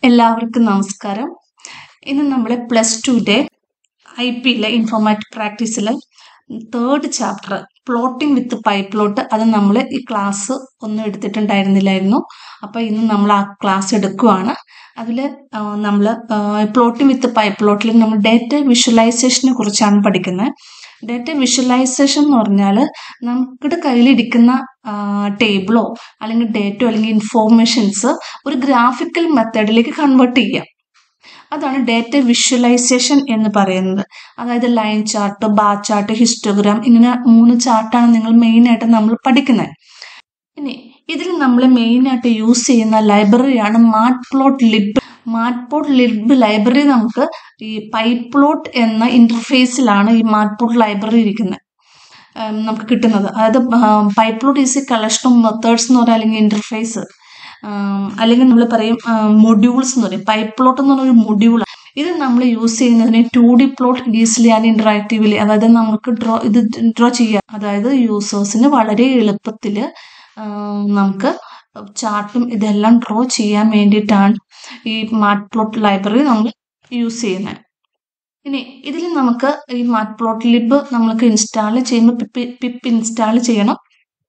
എല്ലാവർക്കും നമസ്കാരം ഇന്ന് നമ്മൾ പ്ലസ് ടുവിൻ്റെ ഐ പിയിലെ ഇൻഫോർമാറ്റിക് പ്രാക്ടീസിലെ third chapter plotting with pyplot അത് നമ്മൾ ഈ ക്ലാസ് ഒന്നും എടുത്തിട്ടുണ്ടായിരുന്നില്ലായിരുന്നു അപ്പോൾ ഇന്ന് നമ്മൾ ആ ക്ലാസ് എടുക്കുവാണ് അതിൽ നമ്മൾ പ്ലോട്ടിംഗ് വിത്ത് പൈപ്പ്ലോട്ടിൽ നമ്മൾ ഡേറ്റ വിഷ്വലൈസേഷനെ കുറിച്ചാണ് പഠിക്കുന്നത് ഡേറ്റ വിഷ്വലൈസേഷൻ എന്ന് പറഞ്ഞാൽ നമ്മുടെ കയ്യിലിരിക്കുന്ന ടേബിളോ അല്ലെങ്കിൽ ഡേറ്റോ അല്ലെങ്കിൽ ഇൻഫോർമേഷൻസ് ഒരു ഗ്രാഫിക്കൽ മെത്തേഡിലേക്ക് കൺവേർട്ട് ചെയ്യാം അതാണ് ഡേറ്റ വിഷ്വലൈസേഷൻ എന്ന് പറയുന്നത് അതായത് line chart bar chart histogram ഇങ്ങനെ മൂന്ന് ചാർട്ടാണ് നിങ്ങൾ മെയിനായിട്ട് നമ്മൾ പഠിക്കുന്നത് ഇനി ഇതിൽ നമ്മൾ മെയിനായിട്ട് യൂസ് ചെയ്യുന്ന ലൈബ്രറിയാണ് matplotlib matplotlib library നമുക്ക് ഈ പൈപ്പ്ലോട്ട് എന്ന ഇന്റർഫേസിലാണ് ഈ മാറ്റ് പ്ലോട്ട് ലൈബ്രറി ഇരിക്കുന്നത് നമുക്ക് കിട്ടുന്നത് അതായത് pyplot is a collection of methods എന്ന് പറയുക അല്ലെങ്കിൽ ഇന്റർഫേസ് അല്ലെങ്കിൽ നമ്മൾ പറയും മൊഡ്യൂൾസ് എന്ന് പറയും പൈപ്പ്ലോട്ട് എന്ന് പറഞ്ഞ ഒരു മൊഡ്യൂൾ ഇത് നമ്മൾ യൂസ് ചെയ്യുന്നതിന് two D plot easily and interactively അതായത് നമുക്ക് ഡ്രോ ഇത് ഡ്രോ ചെയ്യാം അതായത് യൂസേഴ്സിന് വളരെ എളുപ്പത്തിൽ നമുക്ക് ചാർട്ടും ഇതെല്ലാം ഡ്രോ ചെയ്യാൻ വേണ്ടിയിട്ടാണ് ഈ മാറ്റ് പ്ലോട്ട് ലൈബ്രറി നമ്മൾ യൂസ് ചെയ്യുന്നത് ഇനി ഇതിൽ നമുക്ക് ഈ മാറ്റ് പ്ലോട്ട് ലിബ് നമുക്ക് ഇൻസ്റ്റാൾ ചെയ്യുമ്പോൾ പിപ്പ് പിപ്പ് ഇൻസ്റ്റാൾ ചെയ്യണം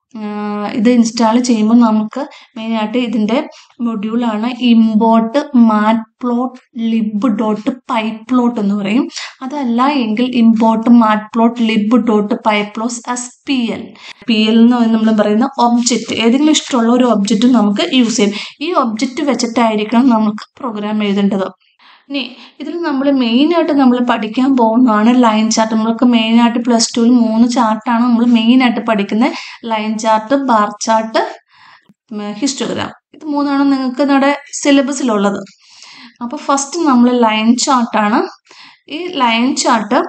ഇത് ഇൻസ്റ്റാൾ ചെയ്യുമ്പോൾ നമുക്ക് മെയിനായിട്ട് ഇതിൻ്റെ മൊഡ്യൂളാണ് import matplotlib dot pyplot എന്ന് പറയും അതല്ല എങ്കിൽ import matplotlib dot pyplot S P L P L എന്ന് നമ്മൾ പറയുന്ന ഒബ്ജക്റ്റ് ഏതെങ്കിലും ഇഷ്ടമുള്ള ഒരു ഒബ്ജക്റ്റ് നമുക്ക് യൂസ് ചെയ്യും ഈ ഒബ്ജക്റ്റ് വെച്ചിട്ടായിരിക്കണം നമുക്ക് പ്രോഗ്രാം എഴുതേണ്ടത് ഇനി ഇതിൽ നമ്മൾ മെയിനായിട്ട് നമ്മൾ പഠിക്കാൻ പോകുന്നതാണ് ലൈൻ ചാർട്ട് നമ്മൾക്ക് മെയിനായിട്ട് പ്ലസ് ടുവിൽ മൂന്ന് ചാർട്ടാണ് നമ്മൾ മെയിനായിട്ട് പഠിക്കുന്നത് line chart bar chart histogram ഇത് മൂന്നാണ് നിങ്ങൾക്ക് നമ്മുടെ സിലബസിലുള്ളത് അപ്പോൾ ഫസ്റ്റ് നമ്മൾ ലൈൻ ചാർട്ടാണ് ഈ ലൈൻ ചാർട്ട്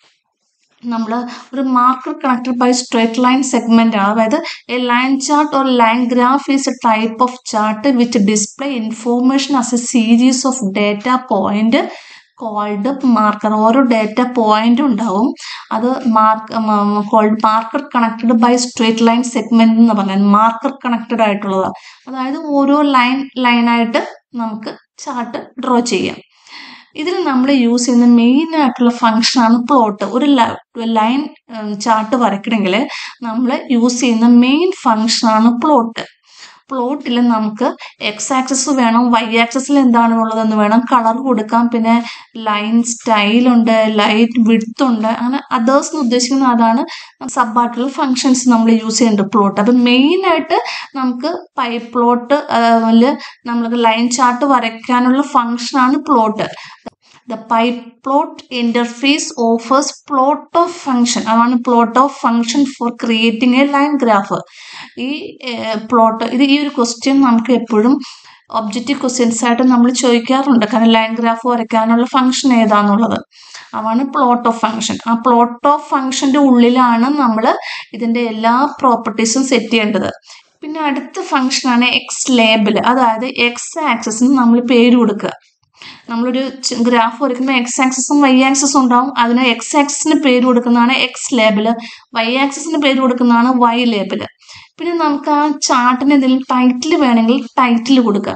നമ്മൾ ഒരു marker connected by straight line segment ആണ് അതായത് a line chart or line graph is a type of chart which display information as a series of data point called marker ഓരോ data point ഉണ്ടാവും അത് mark called marker connected by straight line segment എന്ന് പറഞ്ഞാൽ marker connected ആയിട്ടുള്ളതാണ് അതായത് ഓരോ line ലൈനായിട്ട് നമുക്ക് ചാർട്ട് ഡ്രോ ചെയ്യാം ഇതിൽ നമ്മൾ യൂസ് ചെയ്യുന്ന മെയിൻ ആയിട്ടുള്ള ഫംഗ്ഷനാണ് പ്ലോട്ട് ഒരു ലൈൻ ചാർട്ട് വരയ്ക്കണമെങ്കിൽ നമ്മൾ യൂസ് ചെയ്യുന്ന മെയിൻ ഫംഗ്ഷനാണ് പ്ലോട്ട് പ്ലോട്ടിൽ നമുക്ക് എക്സ് ആക്സസ് വേണം വൈ ആക്സസിൽ എന്താണ് ഉള്ളതെന്ന് വേണം കളർ കൊടുക്കാം പിന്നെ ലൈൻ സ്റ്റൈലുണ്ട് ലൈറ്റ് വിഡ്ത്ത് ഉണ്ട് അങ്ങനെ അതേഴ്സ് എന്ന് ഉദ്ദേശിക്കുന്ന അതാണ് സബ് ആയിട്ടുള്ള ഫങ്ഷൻസ് നമ്മൾ യൂസ് ചെയ്യേണ്ടത് പ്ലോട്ട് അപ്പം മെയിനായിട്ട് നമുക്ക് പൈ പ്ലോട്ട് നമ്മൾക്ക് ലൈൻ ചാർട്ട് വരയ്ക്കാനുള്ള ഫങ്ഷനാണ് plot the pyplot interface offers plot of function അതാണ് plot of function for creating a line graph ഈ പ്ലോട്ട് ഇത് ഈ ഒരു ക്വസ്റ്റ്യൻ നമുക്ക് എപ്പോഴും ഒബ്ജക്റ്റീവ് ക്വസ്റ്റ്യൻസ് ആയിട്ട് നമ്മൾ ചോദിക്കാറുണ്ട് കാരണം ലൈൻ ഗ്രാഫ് വരയ്ക്കാനുള്ള ഫംഗ്ഷൻ ഏതാന്നുള്ളത് അതാണ് പ്ലോട്ട് ഓഫ് ഫംഗ്ഷൻ ആ പ്ലോട്ട് ഓഫ് ഫംഗ്ഷന്റെ ഉള്ളിലാണ് നമ്മൾ ഇതിന്റെ എല്ലാ പ്രോപ്പർട്ടീസും സെറ്റ് ചെയ്യേണ്ടത് പിന്നെ അടുത്ത ഫംഗ്ഷനാണ് എക്സ് ലേബിൾ അതായത് എക്സ് ആക്സസിന് നമ്മൾ പേര് കൊടുക്കുക നമ്മളൊരു ഗ്രാഫ് വരയ്ക്കുമ്പോൾ എക്സ് ആക്സസും വൈ ആക്സസും ഉണ്ടാവും അതിന് എക്സ് ആക്സസിന് പേര് കൊടുക്കുന്നതാണ് എക്സ് ലേബിള് വൈ ആക്സസിന് പേര് കൊടുക്കുന്നതാണ് വൈ ലേബിള് പിന്നെ നമുക്ക് ആ ചാർട്ടിന് എന്തെങ്കിലും ടൈറ്റിൽ വേണമെങ്കിൽ ടൈറ്റിൽ കൊടുക്കുക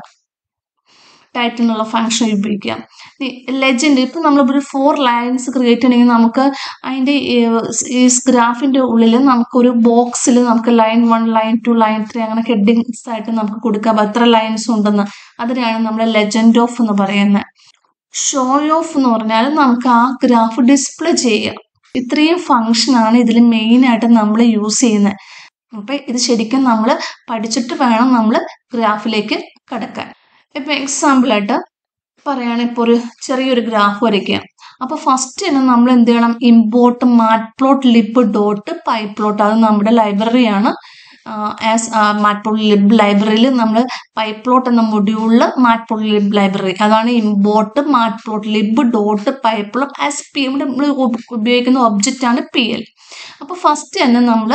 ടൈറ്റിൽ എന്നുള്ള ഫംഗ്ഷൻ ഉപയോഗിക്കാം ലെജൻഡ് ഇപ്പം നമ്മളിപ്പോൾ ഒരു ഫോർ ലൈൻസ് ക്രിയേറ്റ് ചെയ്യണമെങ്കിൽ നമുക്ക് അതിൻ്റെ ഈ ഗ്രാഫിൻ്റെ ഉള്ളിൽ നമുക്കൊരു ബോക്സിൽ നമുക്ക് line one line two line three അങ്ങനെ ഹെഡിങ്സ് ആയിട്ട് നമുക്ക് കൊടുക്കാം എത്ര ലൈൻസ് ഉണ്ടെന്ന് അതിനാണ് നമ്മൾ ലെജൻഡ് ഓഫ് എന്ന് പറയുന്നത് ഷോ ഓഫ് എന്ന് പറഞ്ഞാൽ നമുക്ക് ആ ഗ്രാഫ് ഡിസ്പ്ലേ ചെയ്യാം ഇത്രയും ഫങ്ഷനാണ് ഇതിൽ മെയിനായിട്ട് നമ്മൾ യൂസ് ചെയ്യുന്നത് അപ്പം ഇത് ശരിക്കും നമ്മൾ പഠിച്ചിട്ട് വേണം നമ്മൾ ഗ്രാഫിലേക്ക് കടക്കാൻ ഇപ്പം എക്സാമ്പിളായിട്ട് പറയുകയാണെങ്കിൽ ഇപ്പോൾ ഒരു ചെറിയൊരു ഗ്രാഫ് വരയ്ക്കുക അപ്പോൾ ഫസ്റ്റ് തന്നെ നമ്മൾ എന്ത് ചെയ്യണം import matplotlib dot pyplot അത് നമ്മുടെ ലൈബ്രറിയാണ് ആസ് മാറ്റ് പ്ലോട്ട് ലിബ് ലൈബ്രറിയിൽ നമ്മൾ പൈ പ്ലോട്ട് എന്ന മൊഡ്യൂളിൽ മാറ്റ് പ്ലോട്ട് ലിബ് ലൈബ്രറി അതാണ് import matplotlib dot pyplot as P ഇവിടെ നമ്മൾ ഉപയോഗിക്കുന്ന ഒബ്ജക്റ്റ് ആണ് പി എൽ അപ്പോൾ ഫസ്റ്റ് തന്നെ നമ്മൾ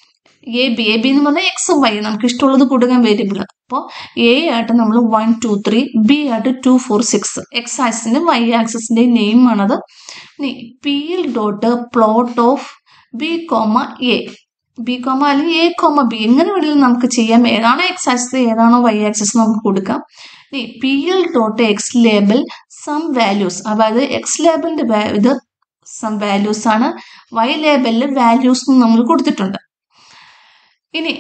എ ബി എ ബി എന്ന് പറഞ്ഞാൽ എക്സും വൈ നമുക്ക് ഇഷ്ടമുള്ളത് കൊടുക്കാൻ വേരിയബിൾ അപ്പോൾ എ ആയിട്ട് നമ്മൾ വൺ ടു ത്രീ ബി ആയിട്ട് ടു ഫോർ സിക്സ് എക്സ് ആക്സിൻ്റെ വൈ ആക്സിൻ്റെ നെയിം ആണത് ഇനി P L dot plot of B comma A B comma അല്ലെങ്കിൽ എ കോമ ബി എങ്ങനെ വേണമെങ്കിലും നമുക്ക് ചെയ്യാം ഏതാണോ എക്സ് ആക്സസ് ഏതാണോ വൈ ആക്സസ് നമുക്ക് കൊടുക്കാം ഇനി P L dot X label some values അതായത് എക്സ് ലേബിളിന്റെ ഇത് സം വാല്യൂസ് ആണ് വൈ ലേബലിൽ വാല്യൂസ് നമ്മൾ കൊടുത്തിട്ടുണ്ട് ഇനി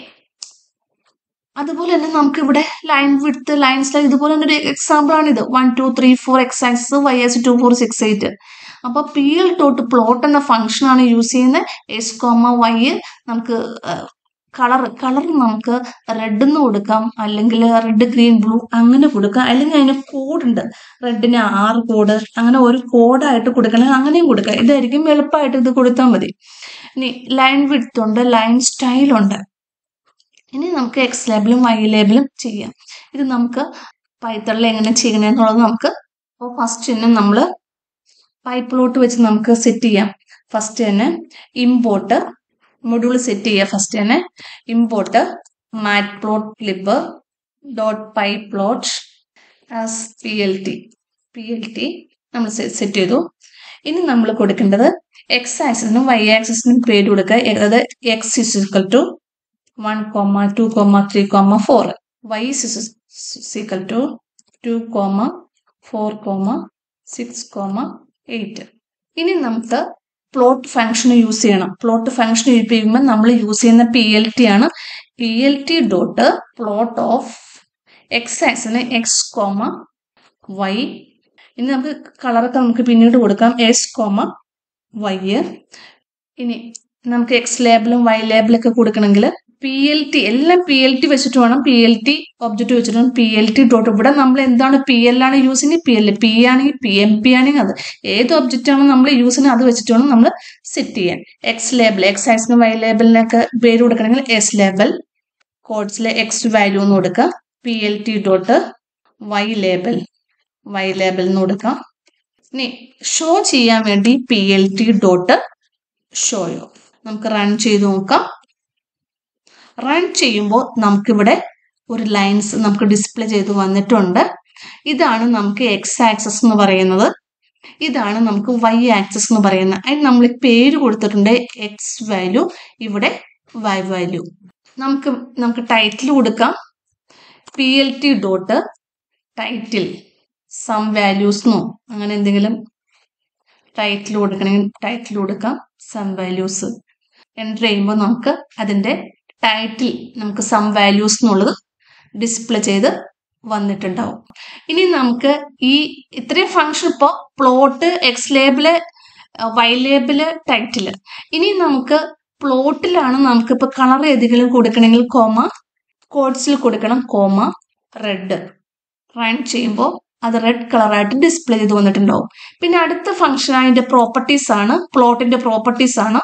അതുപോലെ തന്നെ നമുക്ക് ഇവിടെ ലൈൻ വിടുത്ത് ലൈൻസ് ഇതുപോലെ തന്നെ ഒരു എക്സാമ്പിൾ ആണ് ഇത് one two three four X axes Y ax two four six eight അപ്പൊ പി എൽ ഡോട്ട് പ്ലോട്ട് എന്ന ഫംഗ്ഷൻ ആണ് യൂസ് ചെയ്യുന്നത് എസ് കോമ വൈ നമുക്ക് കളർ കളർ നമുക്ക് റെഡ് എന്ന് കൊടുക്കാം അല്ലെങ്കിൽ റെഡ് ഗ്രീൻ ബ്ലൂ അങ്ങനെ കൊടുക്കാം അല്ലെങ്കിൽ അതിന് കോഡ് ഉണ്ട് റെഡിന് ആറ് കോഡ് അങ്ങനെ ഒരു കോഡായിട്ട് കൊടുക്കണമെങ്കിൽ അങ്ങനെയും കൊടുക്കാം ഇതായിരിക്കും എളുപ്പമായിട്ട് ഇത് കൊടുത്താൽ മതി ഇനി ലൈൻ വിഡ്ത്ത് ഉണ്ട് ലൈൻ സ്റ്റൈൽ ഉണ്ട് ഇനി നമുക്ക് എക്സ് ലേബിളും വൈ ലേബിളും ചെയ്യാം ഇത് നമുക്ക് പൈത്തളിൽ എങ്ങനെ ചെയ്യണമെന്നുള്ളത് നമുക്ക് അപ്പോൾ ഫസ്റ്റ് തന്നെ നമ്മൾ പൈപ്പിലോട്ട് വെച്ച് നമുക്ക് സെറ്റ് ചെയ്യാം ഫസ്റ്റ് തന്നെ ഇമ്പോർട്ട് മൊഡ്യൂൾ സെറ്റ് ചെയ്യുക ഫസ്റ്റ് തന്നെ import matplotlib dot pyplot as P L T P L T നമ്മൾ സെറ്റ് ചെയ്തു ഇനി നമ്മൾ കൊടുക്കേണ്ടത് എക്സ് ആക്സിസിനും വൈ ആക്സിസിനും പേര് കൊടുക്കുക അതായത് X is equal to one comma two comma three comma four Y is equal to two comma four comma six comma eight ഇനി നമുക്ക് പ്ലോട്ട് ഫംഗ്ഷൻ യൂസ് ചെയ്യണം പ്ലോട്ട് ഫംഗ്ഷൻ യൂസ് ചെയ്യുമ്പോൾ നമ്മൾ യൂസ് ചെയ്യുന്ന P L T ആണ് P L T dot plot of X ആക്സിന് X comma Y ഇനി നമുക്ക് കളറൊക്കെ നമുക്ക് പിന്നീട് കൊടുക്കാം എസ് കോമ വൈ ഇനി നമുക്ക് എക്സ് ലേബിളും വൈ ലേബിളൊക്കെ കൊടുക്കണമെങ്കിൽ പി എൽ ടി എല്ലാം പി എൽ ടി വെച്ചിട്ട് വേണം പി എൽ ടി ഒബ്ജക്റ്റ് വെച്ചിട്ട് വേണം പി എൽ ടി ഡോട്ട് ഇവിടെ നമ്മൾ എന്താണ് പി എൽ ആണ് യൂസ് ചെയ്യുന്നത് പി എൽ പി ആണെങ്കിൽ പി എം പി ആണെങ്കിൽ അത് ഏത് ഒബ്ജക്റ്റ് ആണോ നമ്മൾ യൂസ് ചെയ്യുന്നത് അത് വെച്ചിട്ട് വേണം നമ്മൾ സെറ്റ് ചെയ്യാൻ എക്സ് ലേബിൾ എക്സ് ആക്സിന് വൈ ലേബിളിനൊക്കെ പേര് കൊടുക്കണമെങ്കിൽ എസ് ലേബിൾ കോഡ്സിലെ എക്സ് വാല്യൂ എന്ന് കൊടുക്കുക P L T dot Y label Y label എന്ന് കൊടുക്കാം ഇനി ഷോ ചെയ്യാൻ വേണ്ടി പി എൽ ടി ഡോട്ട് ഷോയോ നമുക്ക് റൺ ചെയ്ത് നോക്കാം റൺ ചെയ്യുമ്പോൾ നമുക്കിവിടെ ഒരു ലൈൻസ് നമുക്ക് ഡിസ്പ്ലേ ചെയ്ത് വന്നിട്ടുണ്ട് ഇതാണ് നമുക്ക് എക്സ് ആക്സസ് എന്ന് പറയുന്നത് ഇതാണ് നമുക്ക് വൈ ആക്സസ് എന്ന് പറയുന്നത് അതിന് നമ്മൾ പേര് കൊടുത്തിട്ടുണ്ട് എക്സ് വാല്യൂ ഇവിടെ വൈ വാല്യൂ നമുക്ക് നമുക്ക് ടൈറ്റിൽ കൊടുക്കാം P L T dot title some values എന്നോ അങ്ങനെ എന്തെങ്കിലും ടൈറ്റിൽ കൊടുക്കണമെങ്കിൽ ടൈറ്റിൽ കൊടുക്കാം സം വാല്യൂസ് എൻ്റർ ചെയ്യുമ്പോൾ നമുക്ക് അതിൻ്റെ ടൈറ്റിൽ നമുക്ക് സം വാല്യൂസ് എന്നുള്ളത് ഡിസ്പ്ലേ ചെയ്ത് വന്നിട്ടുണ്ടാവും ഇനി നമുക്ക് ഈ ഇത്രയും ഫംഗ്ഷൻ ഇപ്പോൾ plot X label Y label title ഇനി നമുക്ക് പ്ലോട്ടിലാണ് നമുക്ക് ഇപ്പോൾ കളർ ഏതെങ്കിലും കൊടുക്കണമെങ്കിൽ കോമ കോഡ്സിൽ കൊടുക്കണം കോമ റെഡ് റൺ ചെയ്യുമ്പോൾ അത് റെഡ് കളറായിട്ട് ഡിസ്പ്ലേ ചെയ്ത് വന്നിട്ടുണ്ടാവും പിന്നെ അടുത്ത ഫംഗ്ഷൻ അതിന്റെ പ്രോപ്പർട്ടീസ് ആണ് പ്ലോട്ടിന്റെ പ്രോപ്പർട്ടീസ് ആണ്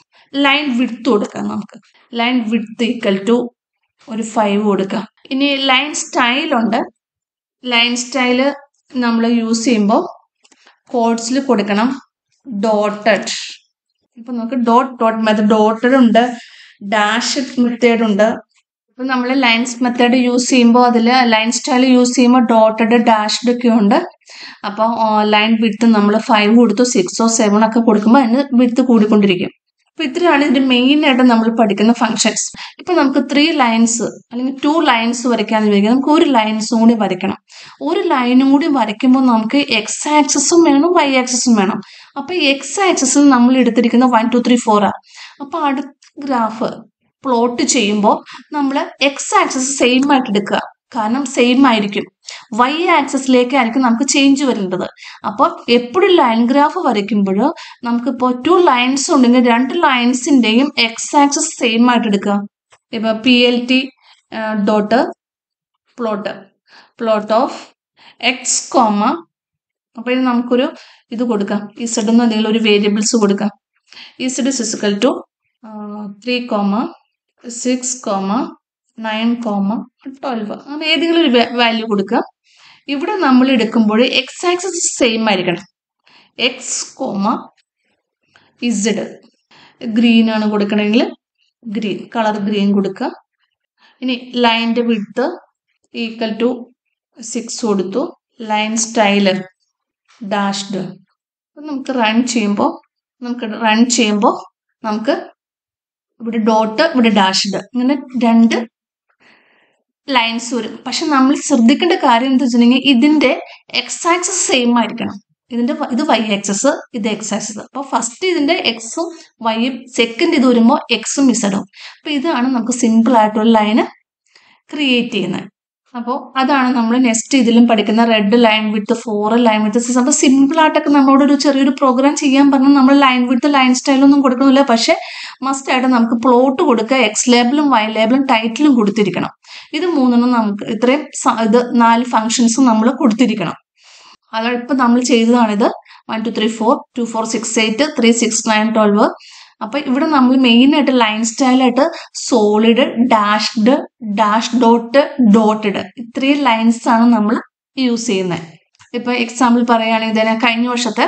ലൈൻ വിഡ്ത്ത് കൊടുക്കാം നമുക്ക് ലൈൻ വിഡ്ത്ത് ഈക്വൽ ടു ഒരു ഫൈവ് കൊടുക്കാം ഇനി ലൈൻ സ്റ്റൈൽ ഉണ്ട് ലൈൻ സ്റ്റൈല് നമ്മൾ യൂസ് ചെയ്യുമ്പോൾ കോഡ്സിൽ കൊടുക്കണം ഡോട്ടഡ് ഇപ്പൊ നമുക്ക് ഡോട്ട് ഡോട്ട് മെത്തേഡ് ഡോട്ടഡ് ഉണ്ട് ഡാഷ് മെത്തേഡ് ഉണ്ട് ഇപ്പൊ നമ്മൾ ലൈൻസ് മെത്തേഡ് യൂസ് ചെയ്യുമ്പോൾ അതിൽ ലൈൻ സ്റ്റൈൽ യൂസ് ചെയ്യുമ്പോൾ ഡോട്ടഡ് ഡാഷ്ഡ് ഒക്കെ ഉണ്ട് അപ്പോൾ ലൈൻ വിഡ്ത്ത് നമ്മൾ ഫൈവ് കൊടുത്തു സിക്സോ സെവൻ ഒക്കെ കൊടുക്കുമ്പോൾ അതിന് വിഡ്ത്ത് കൂടിക്കൊണ്ടിരിക്കും അപ്പൊ ഇത്രയാണ് ഇതിന്റെ മെയിൻ ആയിട്ട് നമ്മൾ പഠിക്കുന്ന ഫങ്ഷൻസ് ഇപ്പൊ നമുക്ക് ത്രീ ലൈൻസ് അല്ലെങ്കിൽ ടു ലൈൻസ് വരയ്ക്കാന്ന് വിചാരിക്കുക നമുക്ക് ഒരു ലൈൻസും കൂടി വരയ്ക്കണം ഒരു ലൈനും കൂടി വരയ്ക്കുമ്പോൾ നമുക്ക് എക്സ് ആക്സസും വേണം വൈ ആക്സസും വേണം അപ്പൊ എക്സ് ആക്സസിൽ നമ്മൾ എടുത്തിരിക്കുന്ന വൺ ടു ത്രീ ഫോർ ആ അപ്പൊ അടുത്ത ഗ്രാഫ് പ്ലോട്ട് ചെയ്യുമ്പോൾ നമ്മൾ എക്സ് ആക്സസ് സെയിം ആയിട്ട് എടുക്കുക കാരണം സെയിം ആയിരിക്കും വൈ ആക്സസിലേക്കായിരിക്കും നമുക്ക് ചേഞ്ച് വരേണ്ടത് അപ്പോൾ എപ്പോഴും ലൈൻ ഗ്രാഫ് വരയ്ക്കുമ്പോൾ നമുക്കിപ്പോൾ ടു ലൈൻസ് ഉണ്ടെങ്കിൽ രണ്ട് ലൈൻസിന്റെയും എക്സ് ആക്സസ് സെയിം ആയിട്ട് എടുക്കുക ഇപ്പൊ P L T dot plot plot of X comma അപ്പൊ ഇത് നമുക്കൊരു ഇത് കൊടുക്കാം ഈ സെഡ് എന്ന് എന്തെങ്കിലും ഒരു വേരിയബിൾസ് കൊടുക്കാം ഈ Z is equal to three comma six comma nine comma twelve അങ്ങനെ ഏതെങ്കിലും ഒരു വാല്യൂ കൊടുക്കുക ഇവിടെ നമ്മൾ എടുക്കുമ്പോൾ എക്സ് ആക്സസ് സെയിം ആയിരിക്കണം എക്സ് കോമ ഇസഡ് ഗ്രീൻ ആണ് കൊടുക്കണമെങ്കിൽ ഗ്രീൻ കളർ ഗ്രീൻ കൊടുക്കുക ഇനി ലൈൻ്റെ വിഡ്ത്ത് ഈക്വൽ ടു സിക്സ് കൊടുത്തു ലൈൻ സ്റ്റൈല് ഡാഷ്ഡ് നമുക്ക് റൺ ചെയ്യുമ്പോൾ നമുക്ക് റൺ ചെയ്യുമ്പോൾ നമുക്ക് ഇവിടെ ഡോട്ട് ഇവിടെ ഡാഷ്ഡ് ഇങ്ങനെ രണ്ട് ലൈൻസ് വരും പക്ഷെ നമ്മൾ ശ്രദ്ധിക്കേണ്ട കാര്യം എന്താ വെച്ചിട്ടുണ്ടെങ്കിൽ ഇതിന്റെ എക്സ് ആക്സസ് സെയിം ആയിരിക്കണം ഇതിന്റെ വ- ഇത് വൈ ആക്സസ് ഇത് എക്സ് ആക്സസ് അപ്പൊ ഫസ്റ്റ് ഇതിന്റെ എക്സും വൈയും സെക്കൻഡ് ഇത് വരുമ്പോൾ എക്സും ഇസഡും അപ്പൊ ഇതാണ് നമുക്ക് സിമ്പിൾ ആയിട്ടുള്ള ലൈന് ക്രിയേറ്റ് ചെയ്യുന്നത് അപ്പോൾ അതാണ് നമ്മൾ നെക്സ്റ്റ് ഇതിലും പഠിക്കുന്ന red line with four line with six അപ്പോൾ സിമ്പിൾ ആയിട്ടൊക്കെ നമ്മളോട് ഒരു ചെറിയൊരു പ്രോഗ്രാം ചെയ്യാൻ പറഞ്ഞാൽ നമ്മൾ ലൈൻ വിത്ത് ലൈൻ സ്റ്റൈലൊന്നും കൊടുക്കണില്ല പക്ഷെ മസ്റ്റ് ആയിട്ട് നമുക്ക് പ്ലോട്ട് കൊടുക്കുക എക്സ് ലേബിളും വൈ ലേബിളും ടൈറ്റിലും കൊടുത്തിരിക്കണം ഇത് മൂന്നെണ്ണം നമുക്ക് ഇത്രയും സ- ഇത് നാല് ഫങ്ഷൻസും നമ്മൾ കൊടുത്തിരിക്കണം അതാണ് ഇപ്പൊ നമ്മൾ ചെയ്തതാണിത് one two three four two four six eight three six nine twelve അപ്പൊ ഇവിടെ നമ്മൾ മെയിൻ ആയിട്ട് ലൈൻ സ്റ്റൈലായിട്ട് solid dashed dash dot dotted ഇത്രയും ലൈൻസ് ആണ് നമ്മൾ യൂസ് ചെയ്യുന്നത് ഇപ്പൊ എക്സാമ്പിൾ പറയുകയാണെങ്കിൽ തന്നെ കഴിഞ്ഞ വർഷത്തെ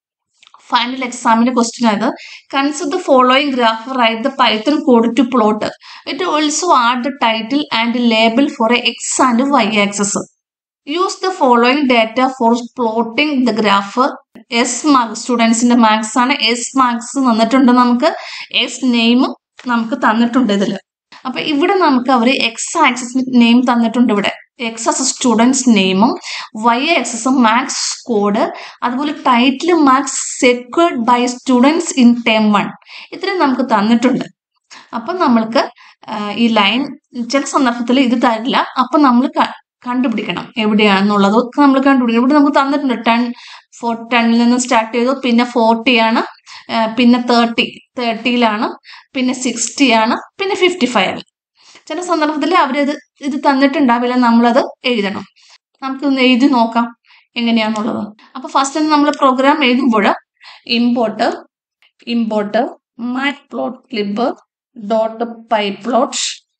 ഫൈനൽ എക്സാമിന്റെ ക്വസ്റ്റ്യൻ ആയത് consider the following graph write the Python code to plot it also add the title and label for a X and Y axes use the following data for plotting the graph S marks സ്റ്റുഡൻസിന്റെ marks ആണ് S marks തന്നിട്ടുണ്ട് നമുക്ക് S നെയിമും നമുക്ക് തന്നിട്ടുണ്ട് ഇതിൽ അപ്പൊ ഇവിടെ നമുക്ക് അവർ എക്സ് ആക്സസ് നെയിം തന്നിട്ടുണ്ട് ഇവിടെ എക്സ് ആസ് സ്റ്റുഡൻസ് നെയിമും വൈ ആക്സസും മാത്സ് കോഡ് അതുപോലെ title marks secured by students in term one ഇത്രയും നമുക്ക് തന്നിട്ടുണ്ട് അപ്പൊ നമ്മൾക്ക് ആ, ഈ ലൈൻ ചില സന്ദർഭത്തിൽ ഇത് തരില്ല അപ്പൊ നമ്മൾ കണ്ടുപിടിക്കണം എവിടെയാണെന്നുള്ളത് നമ്മൾ കണ്ടുപിടിക്കണം ഇവിടെ നമുക്ക് തന്നിട്ടുണ്ട് ടെൻ ഫോർ ടെന്നിൽ നിന്ന് സ്റ്റാർട്ട് ചെയ്തു പിന്നെ ഫോർട്ടി ആണ് ആ, പിന്നെ തേർട്ടി തേർട്ടിയിലാണ് പിന്നെ സിക്സ്റ്റി ആണ് പിന്നെ ഫിഫ്റ്റി ഫൈവ് ചില സന്ദർഭത്തിൽ അവരത് ഇത് തന്നിട്ടുണ്ടാവില്ല നമ്മളത് എഴുതണം നമുക്കൊന്ന് എഴുതി നോക്കാം എങ്ങനെയാന്നുള്ളത് അപ്പൊ ഫസ്റ്റ് നമ്മൾ പ്രോഗ്രാം എഴുതുമ്പോൾ import import matplotlib dot pyplot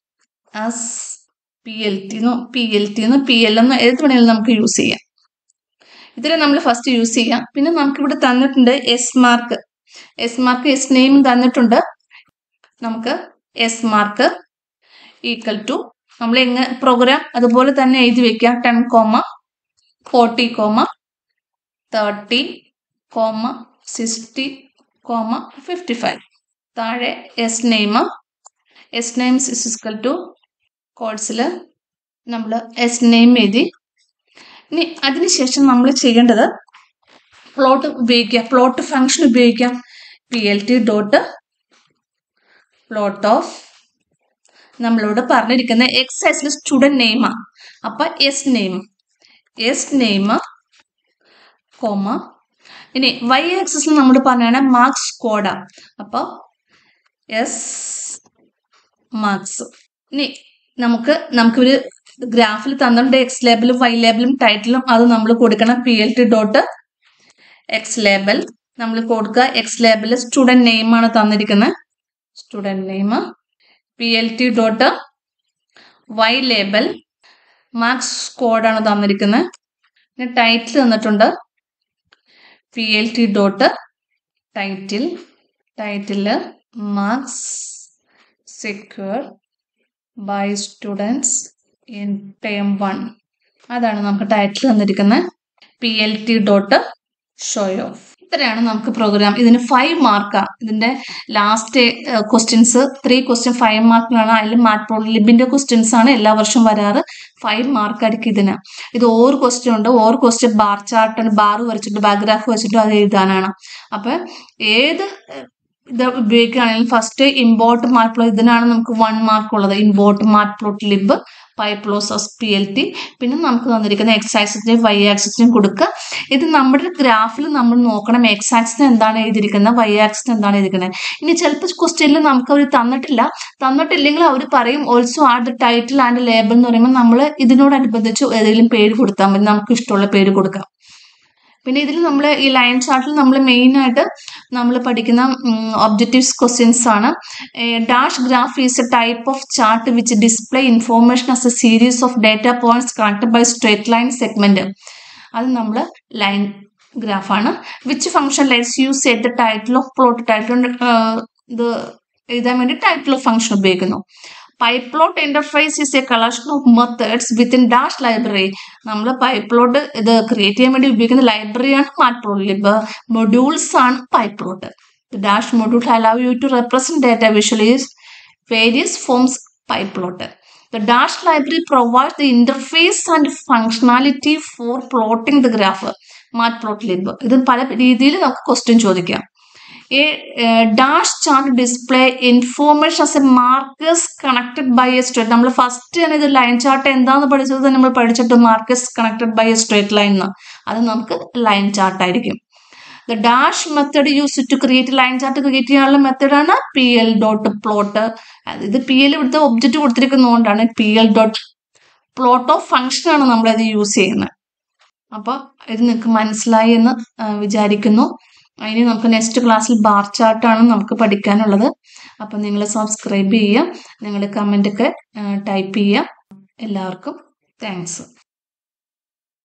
as P L T P L T P L എന്ന് ഏത് വേണമെങ്കിലും നമുക്ക് യൂസ് ചെയ്യാം ഇതിൽ നമ്മൾ ഫസ്റ്റ് യൂസ് ചെയ്യാം പിന്നെ നമുക്ക് ഇവിടെ തന്നിട്ടുണ്ട് S mark S mark S name തന്നിട്ടുണ്ട് നമുക്ക് എസ് മാർക്ക് ഈക്വൽ ടു നമ്മൾ എങ്ങനെ പ്രോഗ്രാം അതുപോലെ തന്നെ എഴുതി വെക്കാം ten comma forty comma thirty comma sixty comma fifty five താഴെ S name S name is equal to കോഴ്സിൽ നമ്മൾ എസ് നെയിം എഴുതി ഇനി അതിനുശേഷം നമ്മൾ ചെയ്യേണ്ടത് പ്ലോട്ട് ഉപയോഗിക്കുക പ്ലോട്ട് ഫംഗ്ഷൻ ഉപയോഗിക്കാം P L T dot plot of നമ്മളോട് പറഞ്ഞിരിക്കുന്ന എക്സ് ആക്സിൽ സ്റ്റുഡന്റ് നെയിമാ അപ്പൊ S name S name comma ഇനി വൈ ആക്സിസിൽ നമ്മൾ പറഞ്ഞാണ് മാർക്സ് കോഡ അപ്പൊ എസ് മാർക്സ് ഇനി നമുക്ക് നമുക്കൊരു ഗ്രാഫിൽ തന്നിട്ടുണ്ട് എക്സ് ലേബലും വൈ ലേബലും ടൈറ്റിലും അത് നമ്മൾ കൊടുക്കണം P L T dot x label നമ്മൾ കൊടുക്കുക എക്സ് ലേബൽ സ്റ്റുഡന്റ് നെയിം ആണ് തന്നിരിക്കുന്നത് student name P L T dot y label marks കോഡാണ് തന്നിരിക്കുന്നത് പിന്നെ ടൈറ്റിൽ തന്നിട്ടുണ്ട് P L T dot title title marks secure by students in term one അതാണ് നമുക്ക് ടൈറ്റിൽ തന്നിരിക്കുന്നത് P L T dot show of ഇത്രയാണ് നമുക്ക് പ്രോഗ്രാം ഇതിന് ഫൈവ് മാർക്കാണ് ഇതിന്റെ last questions three question five മാർക്കിനാണ് അതിൽ മാറ്റ് ലിബിന്റെ ക്വസ്റ്റ്യൻസ് ആണ് എല്ലാ വർഷവും വരാറ് ഫൈവ് മാർക്കായിരിക്കും ഇതിന് ഇത് ഓരോ ക്വസ്റ്റ്യൻ ഉണ്ട് ഓരോ ക്വസ്റ്റ്യൻ ബാർ ചാർട്ട് ബാർ വരച്ചിട്ട് ബാഗ്രാഫ് വെച്ചിട്ട് അത് എഴുതാനാണ് അപ്പൊ ഏത് ഏഹ്, ഇത് ഉപയോഗിക്കുകയാണെങ്കിൽ ഫസ്റ്റ് ഇമ്പോർട്ട് മാർക്ക് പ്ലോട്ട് ഇതിനാണ് നമുക്ക് വൺ മാർക്ക് ഉള്ളത് import matplotlib pyplot as P L T പിന്നെ നമുക്ക് തന്നിരിക്കുന്ന എക്സ് ആക്സിസിനും വൈ ആക്സിസിനും കൊടുക്കുക ഇത് നമ്മുടെ ഗ്രാഫിൽ നമ്മൾ നോക്കണം എക്സ് ആക്സിന് എന്താണ് എഴുതിയിരിക്കുന്നത് വൈ ആക്സിന് എന്താണ് എഴുതിയിരിക്കുന്നത് ഇനി ചിലപ്പോൾ ക്വസ്റ്റ്യനിൽ നമുക്ക് അവർ തന്നിട്ടില്ല തന്നിട്ടില്ലെങ്കിൽ അവർ പറയും also add the title and label എന്ന് പറയുമ്പോൾ നമ്മൾ ഇതിനോടനുബന്ധിച്ച് ഏതെങ്കിലും പേര് കൊടുത്താൽ മതി നമുക്ക് ഇഷ്ടമുള്ള പേര് കൊടുക്കാം പിന്നെ ഇതിൽ നമ്മൾ ഈ ലൈൻ ചാർട്ടിൽ നമ്മൾ മെയിൻ ആയിട്ട് നമ്മൾ പഠിക്കുന്ന ഒബ്ജക്റ്റീവ്സ് ക്വസ്റ്റ്യൻസ് ആണ് dash graph is a type of chart which display information as a series of data points connect by straight line segment അത് നമ്മൾ ലൈൻ ഗ്രാഫാണ് വിച്ച് ഫംഗ്ഷൻ ലെറ്റ്സ് യൂസ് ചെയ്ത് the title of plot title ഇത് എഴുതാൻ വേണ്ടി title of function ഉപയോഗിക്കുന്നു pyplot interface is a collection of methods within dash library നമ്മൾ pyplot ഇത് ക്രിയേറ്റ് ചെയ്യാൻ വേണ്ടി ഉപയോഗിക്കുന്ന ലൈബ്രറിയാണ് മാറ്റ്പ്ലോട്ട് ലിബ് മൊഡ്യൂൾസ് ആണ് pyplot dash module allow you to represent data visualise various forms pyplot the dash library provide the interface and functionality for plotting the graph matplotlib ഇത് പല രീതിയിൽ നമുക്ക് question ചോദിക്കാം A uh, dash chart display information as a markers connected by a straight നമ്മൾ first തന്നെ ഇത് line chart എന്താന്ന് പഠിച്ചത് നമ്മൾ പഠിച്ചിട്ട് markers connected by a straight line എന്ന് അത് നമുക്ക് ലൈൻ ചാർട്ട് ആയിരിക്കും the dash method use to create line chart create ചെയ്യാനുള്ള മെത്തഡാണ് പി എൽ ഡോട്ട് പ്ലോട്ട് ഇത് പി എൽ ഇവിടുത്തെ ഒബ്ജക്റ്റ് കൊടുത്തിരിക്കുന്നതുകൊണ്ടാണ് P L dot plot of function ആണ് നമ്മളത് യൂസ് ചെയ്യുന്നത് അപ്പോൾ ഇത് നിങ്ങൾക്ക് മനസ്സിലായി എന്ന് ആ, വിചാരിക്കുന്നു ഇനി നമുക്ക് നെക്സ്റ്റ് ക്ലാസ്സിൽ ബാർ ചാർട്ടാണ് നമുക്ക് പഠിക്കാനുള്ളത് അപ്പം നിങ്ങൾ സബ്സ്ക്രൈബ് ചെയ്യുക നിങ്ങൾ കമൻ്റ് ഒക്കെ ടൈപ്പ് ചെയ്യുക എല്ലാവർക്കും താങ്ക്സ്